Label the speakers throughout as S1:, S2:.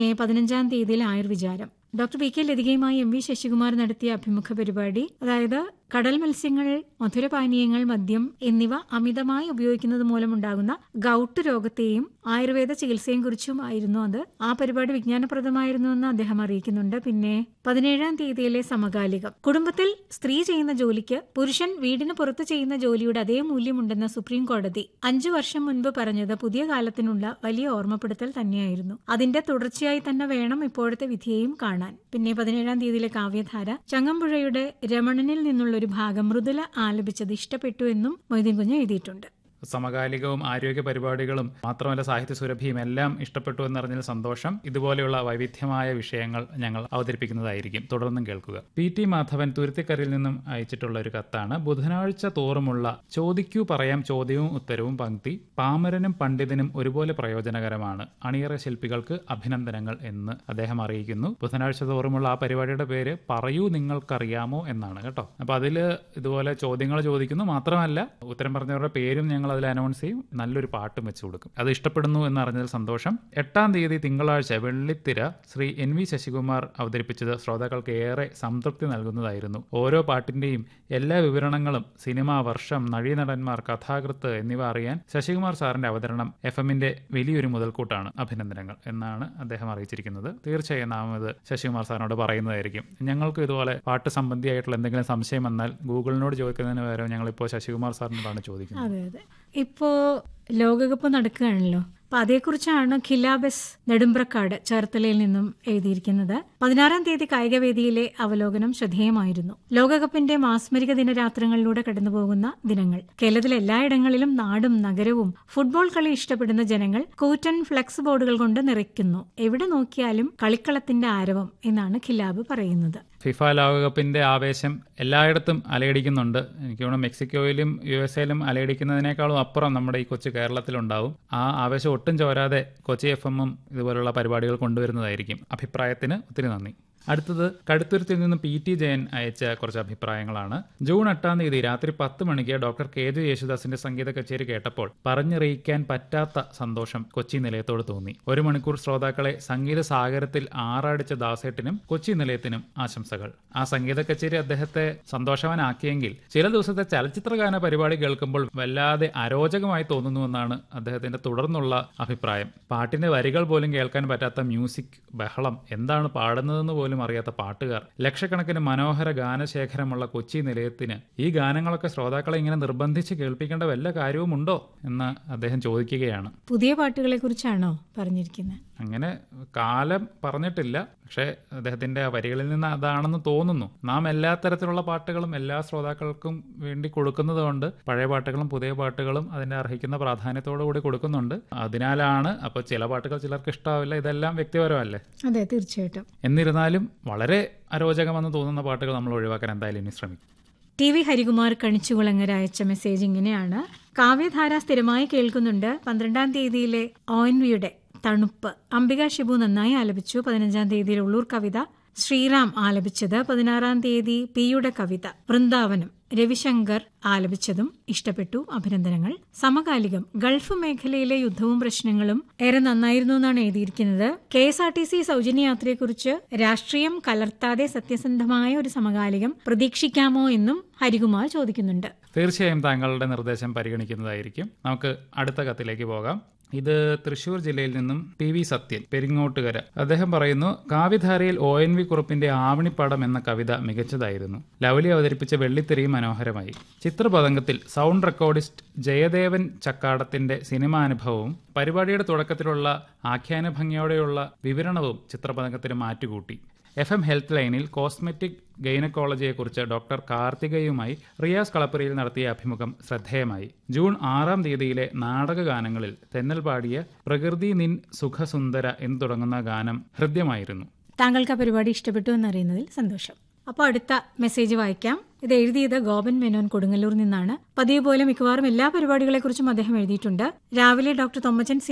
S1: May പതിനഞ്ചാം തീയതിയിൽ ആയുർവിചാരം ഡോക്ടർ വി കെ ലതികയുമായി എം വി ശശികുമാർ നടത്തിയ അഭിമുഖ പരിപാടി അതായത് കടൽ മത്സ്യങ്ങൾ മധുരപാനീയങ്ങൾ മദ്യം എന്നിവ അമിതമായി ഉപയോഗിക്കുന്നത് മൂലമുണ്ടാകുന്ന ഗൌട്ട് രോഗത്തെയും ആയുർവേദ ചികിത്സയും കുറിച്ചുമായിരുന്നു അത് ആ പരിപാടി വിജ്ഞാനപ്രദമായിരുന്നുവെന്ന് അദ്ദേഹം അറിയിക്കുന്നുണ്ട് പിന്നെ പതിനേഴാം തീയതിയിലെ സമകാലികം കുടുംബത്തിൽ സ്ത്രീ ചെയ്യുന്ന ജോലിക്ക് പുരുഷൻ വീടിന് പുറത്ത് ചെയ്യുന്ന ജോലിയുടെ അതേ മൂല്യമുണ്ടെന്ന് സുപ്രീം കോടതി അഞ്ചു വർഷം മുൻപ് പറഞ്ഞത് പുതിയ കാലത്തിനുള്ള വലിയ ഓർമ്മപ്പെടുത്തൽ തന്നെയായിരുന്നു അതിന്റെ തുടർച്ചയായി തന്നെ വേണം ഇപ്പോഴത്തെ വിധിയെയും കാണാൻ പിന്നെ പതിനേഴാം തീയതിയിലെ കാവ്യധാര ചങ്ങമ്പുഴയുടെ രമണനിൽ നിന്നുള്ള ഒരു ഭാഗം മൃദുല ആലപിച്ചത് ഇഷ്ടപ്പെട്ടു എന്നും മൊയ്തീൻ കുഞ്ഞ് എഴുതിയിട്ടുണ്ട്
S2: സമകാലികവും ആരോഗ്യ പരിപാടികളും മാത്രമല്ല സാഹിത്യ സുരഭിയും എല്ലാം ഇഷ്ടപ്പെട്ടു എന്നറിഞ്ഞതിൽ സന്തോഷം ഇതുപോലെയുള്ള വൈവിധ്യമായ വിഷയങ്ങൾ ഞങ്ങൾ അവതരിപ്പിക്കുന്നതായിരിക്കും തുടർന്നും കേൾക്കുക പി ടി മാധവൻ തുരുത്തിക്കരയിൽ നിന്നും അയച്ചിട്ടുള്ള ഒരു കത്താണ് ബുധനാഴ്ച തോറുമുള്ള ചോദിക്കൂ പറയാം ചോദ്യവും ഉത്തരവും പങ്ക്തി പാമരനും പണ്ഡിതനും ഒരുപോലെ പ്രയോജനകരമാണ് അണിയറ ശില്പികൾക്ക് അഭിനന്ദനങ്ങൾ എന്ന് അദ്ദേഹം അറിയിക്കുന്നു ബുധനാഴ്ച തോറുമുള്ള ആ പരിപാടിയുടെ പേര് പറയൂ നിങ്ങൾക്കറിയാമോ എന്നാണ് കേട്ടോ അപ്പൊ അതിൽ ഇതുപോലെ ചോദ്യങ്ങൾ ചോദിക്കുന്നു മാത്രമല്ല ഉത്തരം പറഞ്ഞവരുടെ പേരും ഞങ്ങൾ അതിൽ അനൗൺസ് ചെയ്യും നല്ലൊരു പാട്ടും വെച്ച് കൊടുക്കും അത് ഇഷ്ടപ്പെടുന്നു എന്ന് അറിഞ്ഞതിൽ സന്തോഷം എട്ടാം തീയതി തിങ്കളാഴ്ച വെള്ളിത്തിര ശ്രീ എൻ വി ശശികുമാർ അവതരിപ്പിച്ചത് ശ്രോതാക്കൾക്ക് ഏറെ സംതൃപ്തി നൽകുന്നതായിരുന്നു ഓരോ പാട്ടിന്റെയും എല്ലാ വിവരണങ്ങളും സിനിമ വർഷം നടീനടന്മാർ കഥാകൃത്ത് എന്നിവ അറിയാൻ ശശികുമാർ സാറിന്റെ അവതരണം എഫ് എമ്മിന്റെ വലിയൊരു മുതൽക്കൂട്ടാണ് അഭിനന്ദനങ്ങൾ എന്നാണ് അദ്ദേഹം അറിയിച്ചിരിക്കുന്നത് തീർച്ചയായും നാം ഇത് ശശികുമാർ സാറിനോട് പറയുന്നതായിരിക്കും ഞങ്ങൾക്ക് ഇതുപോലെ പാട്ട് സംബന്ധിയായിട്ടുള്ള എന്തെങ്കിലും സംശയം വന്നാൽ ഗൂഗിളിനോട് ചോദിക്കുന്നതിന് പകരം ഞങ്ങളിപ്പോൾ ശശികുമാർ സാറിനോടാണ് ചോദിക്കുന്നത്
S1: അതെ അതെ ഇപ്പോ ലോകകപ്പ് നടക്കുകയാണല്ലോ അപ്പൊ അതേക്കുറിച്ചാണ് ഖിലാബസ് നെടുമ്പ്രക്കാട് ചേർത്തലയിൽ നിന്നും എഴുതിയിരിക്കുന്നത് പതിനാറാം തീയതി കായികവേദിയിലെ അവലോകനം ശ്രദ്ധേയമായിരുന്നു ലോകകപ്പിന്റെ മാസ്മരിക ദിനരാത്രങ്ങളിലൂടെ കടന്നുപോകുന്ന ദിനങ്ങൾ കേരളത്തിലെ എല്ലായിടങ്ങളിലും നാടും നഗരവും ഫുട്ബോൾ കളി ഇഷ്ടപ്പെടുന്ന ജനങ്ങൾ കൂറ്റൻ ഫ്ലെക്സ് ബോർഡുകൾ കൊണ്ട് നിറയ്ക്കുന്നു എവിടെ നോക്കിയാലും കളിക്കളത്തിന്റെ ആരവം എന്നാണ് ഖിലാബ് പറയുന്നത്
S2: ഫിഫ ലോകകപ്പിന്റെ ആവേശം എല്ലായിടത്തും അലയടിക്കുന്നുണ്ട് എനിക്ക് തോന്നുന്നു മെക്സിക്കോയിലും യു എസ് എയിലും അലയടിക്കുന്നതിനേക്കാളും അപ്പുറം നമ്മുടെ ഈ കൊച്ചു കേരളത്തിലുണ്ടാവും ആ ആവേശം ഒട്ടും ചോരാതെ കൊച്ചി എഫ് എമ്മും ഇതുപോലുള്ള പരിപാടികൾ കൊണ്ടുവരുന്നതായിരിക്കും അഭിപ്രായത്തിന് ഒത്തിരി നന്ദി അടുത്തത് കടുത്തുരുത്തിൽ നിന്ന് പി ടി ജയൻ അയച്ച കുറച്ച് അഭിപ്രായങ്ങളാണ് ജൂൺ എട്ടാം തീയതി രാത്രി പത്ത് മണിക്ക് ഡോക്ടർ കെ ജെ യേശുദാസിന്റെ സംഗീത കച്ചേരി കേട്ടപ്പോൾ പറഞ്ഞറിയിക്കാൻ പറ്റാത്ത സന്തോഷം കൊച്ചി നിലയത്തോട് തോന്നി ഒരു മണിക്കൂർ ശ്രോതാക്കളെ സംഗീത സാഗരത്തിൽ ആറാടിച്ച ദാസേട്ടിനും കൊച്ചി നിലയത്തിനും ആശംസകൾ ആ സംഗീത കച്ചേരി അദ്ദേഹത്തെ സന്തോഷവാനാക്കിയെങ്കിൽ ചില ദിവസത്തെ ചലച്ചിത്രഗാന പരിപാടി കേൾക്കുമ്പോൾ വല്ലാതെ അരോചകമായി തോന്നുന്നുവെന്നാണ് അദ്ദേഹത്തിന്റെ തുടർന്നുള്ള അഭിപ്രായം പാട്ടിന്റെ വരികൾ പോലും കേൾക്കാൻ പറ്റാത്ത മ്യൂസിക് ബഹളം എന്താണ് പാടുന്നതെന്ന് പോലും അറിയാത്ത പാട്ടുകാർ ലക്ഷക്കണക്കിന് മനോഹര ഗാനശേഖരമുള്ള കൊച്ചി നിലയത്തിന് ഈ ഗാനങ്ങളൊക്കെ ശ്രോതാക്കളെ ഇങ്ങനെ നിർബന്ധിച്ച് കേൾപ്പിക്കേണ്ട വല്ല കാര്യവുമുണ്ടോ എന്ന് അദ്ദേഹം ചോദിക്കുകയാണ്
S1: പുതിയ പാട്ടുകളെ കുറിച്ചാണോ പറഞ്ഞിരിക്കുന്നത്
S2: അങ്ങനെ കാലം പറഞ്ഞിട്ടില്ല പക്ഷേ അദ്ദേഹത്തിന്റെ വരികളിൽ നിന്ന് അതാണെന്ന് തോന്നുന്നു നാം എല്ലാ തരത്തിലുള്ള പാട്ടുകളും എല്ലാ ശ്രോതാക്കൾക്കും വേണ്ടി കൊടുക്കുന്നത് കൊണ്ട് പഴയ പാട്ടുകളും പുതിയ പാട്ടുകളും അതിന്റെ അർഹിക്കുന്ന പ്രാധാന്യത്തോടു കൂടി കൊടുക്കുന്നുണ്ട് അതിനാലാണ് അപ്പോൾ ചില പാട്ടുകൾ ചിലർക്ക് ഇഷ്ടാവില്ല ഇതെല്ലാം വ്യക്തിപരമല്ലേ
S1: അതെ തീർച്ചയായിട്ടും
S2: എന്നിരുന്നാലും വളരെ അരോചകമെന്ന് തോന്നുന്ന പാട്ടുകൾ നമ്മൾ ഒഴിവാക്കാൻ എന്തായാലും ഇനി ശ്രമിക്കും
S1: ടി വി ഹരികുമാർ കണിച്ചുകുളങ്ങര അയച്ച മെസ്സേജ് ഇങ്ങനെയാണ് കാവ്യധാര സ്ഥിരമായി കേൾക്കുന്നുണ്ട് പന്ത്രണ്ടാം തീയതിയിലെ ഒ എൻ വിയുടെ തണുപ്പ് അംബിക ഷിബു നന്നായി ആലപിച്ചു പതിനഞ്ചാം തീയതിയിൽ ഉള്ളൂർ കവിത ശ്രീറാം ആലപിച്ചത് പതിനാറാം തീയതി പിയുടെ കവിത വൃന്ദാവനം രവിശങ്കർ ആലപിച്ചതും ഇഷ്ടപ്പെട്ടു അഭിനന്ദനങ്ങൾ സമകാലികം ഗൾഫ് മേഖലയിലെ യുദ്ധവും പ്രശ്നങ്ങളും ഏറെ നന്നായിരുന്നു എന്നാണ് എഴുതിയിരിക്കുന്നത് K S R T C സൗജന്യ യാത്രയെക്കുറിച്ച് രാഷ്ട്രീയം കലർത്താതെ സത്യസന്ധമായ ഒരു സമകാലികം പ്രതീക്ഷിക്കാമോ എന്നും ഹരികുമാർ ചോദിക്കുന്നുണ്ട്
S2: തീർച്ചയായും താങ്കളുടെ നിർദ്ദേശം പരിഗണിക്കുന്നതായിരിക്കും നമുക്ക് അടുത്ത കത്തിലേക്ക് പോകാം ഇത് തൃശൂർ ജില്ലയിൽ നിന്നും പി വി സത്യൻ പെരിങ്ങോട്ടുകര അദ്ദേഹം പറയുന്നു കാവ്യധാരയിൽ ഒ എൻ വി കുറുപ്പിന്റെ ആവണിപ്പടം എന്ന കവിത മികച്ചതായിരുന്നു ലവലി അവതരിപ്പിച്ച വെള്ളിത്തിരയും മനോഹരമായി ചിത്രപതംഗത്തിൽ സൗണ്ട് റെക്കോർഡിസ്റ്റ് ജയദേവൻ ചക്കാടത്തിന്റെ സിനിമാനുഭവവും പരിപാടിയുടെ തുടക്കത്തിലുള്ള ആഖ്യാന ഭംഗിയോടെയുള്ള വിവരണവും ചിത്രപതംഗത്തിന് മാറ്റുകൂട്ടി എഫ് എം ഹെൽത്ത് ലൈനിൽ കോസ്മെറ്റിക് ഗൈനക്കോളജിയെക്കുറിച്ച് ഡോക്ടർ കാർത്തികയുമായി റിയാസ് കളപ്പുരയിൽ നടത്തിയ അഭിമുഖം ശ്രദ്ധേയമായി ജൂൺ ആറാം തീയതിയിലെ നാടക ഗാനങ്ങളിൽ തെന്നൽ പാടിയ പ്രകൃതി നിൻ സുഖസുന്ദര എന്ന് തുടങ്ങുന്ന ഗാനം ഹൃദ്യമായിരുന്നു
S1: താങ്കൾക്ക് ആ പരിപാടി ഇഷ്ടപ്പെട്ടു എന്നറിയുന്നതിൽ സന്തോഷം അപ്പോൾ അടുത്ത മെസ്സേജ് വായിക്കാം ഇത് എഴുതിയത് ഗോപൻ മേനോൻ കൊടുങ്ങല്ലൂർ നിന്നാണ് പതിവ് പോലെ മിക്കവാറും എല്ലാ പരിപാടികളെക്കുറിച്ചും അദ്ദേഹം എഴുതിയിട്ടുണ്ട് രാവിലെ ഡോക്ടർ തൊമ്മച്ചൻ സേവ്യർ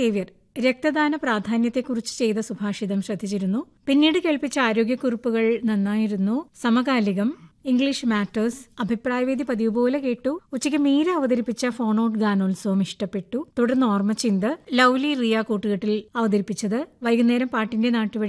S1: രക്തദാന പ്രാധാന്യത്തെക്കുറിച്ച് ചെയ്ത സുഭാഷിതം ശ്രദ്ധിച്ചിരുന്നു പിന്നീട് കേൾപ്പിച്ച ആരോഗ്യക്കുറിപ്പുകൾ നന്നായിരുന്നു സമകാലികം ഇംഗ്ലീഷ് മാറ്റേഴ്സ് അഭിപ്രായവേദി പതിവ് പോലെ കേട്ടു ഉച്ചയ്ക്ക് മീര അവതരിപ്പിച്ച ഫോണോട്ട് ഗാനോത്സവം ഇഷ്ടപ്പെട്ടു തുടർന്ന് ഓർമ്മച്ചിന്ത് ലൗലി റിയ കൂട്ടുകെട്ടിൽ അവതരിപ്പിച്ചത് വൈകുന്നേരം പാട്ടിന്റെ നാട്ടുവഴി